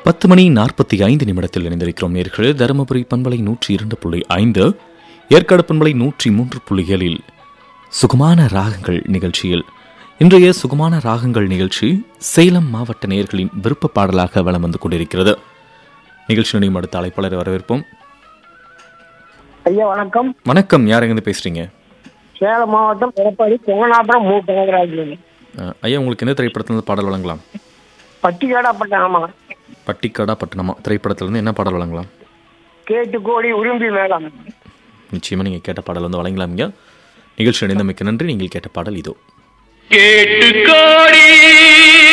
பத்து மணி நாற்பத்தி ஐந்து நிமிடத்தில் இணைந்திருக்கிறோம் நேர்களே தருமபுரி பண்பலை நூற்றி இரண்டு புள்ளி ஐந்து ஏற்காடு பண்பலை நூற்றி மூன்று புள்ளிகளில் சுகமான ராகங்கள் நிகழ்ச்சியில் இன்றைய சுகமான ராகங்கள் நிகழ்ச்சி சேலம் மாவட்ட நேயர்களின் விருப்ப பாடலாக வலம் வந்து கொண்டிருக்கிறது நிகழ்ச்சி நினைவு அடுத்த அழைப்பாளரை வரவேற்போம் ஐயா வணக்கம் வணக்கம் யார் எங்கேருந்து பேசுறீங்க சேலம் மாவட்டம் எடப்பாடி பொங்கனாபுரம் மூ கனகராஜ் அஹ், ஐயா உங்களுக்கு எந்த திரைப்படத்திலிருந்து பாடல் வழங்கலாம் பட்டிக்காடாப்பட்ட ஆமாங்க பட்டிக்காடா பட்டணமா திரைப்படத்திலிருந்து என்ன பாடல் வழங்கலாம் கேட்டு கோடி உரும்பி மேலம் நிச்சயமா நீங்க கேட்ட பாடல் வந்து வழங்கலாம் ஐயா நிகழ்ச்சி இணைந்தமைக்கு நன்றி நீங்கள் கேட்ட பாடல் இதோ கேட்டு கோடி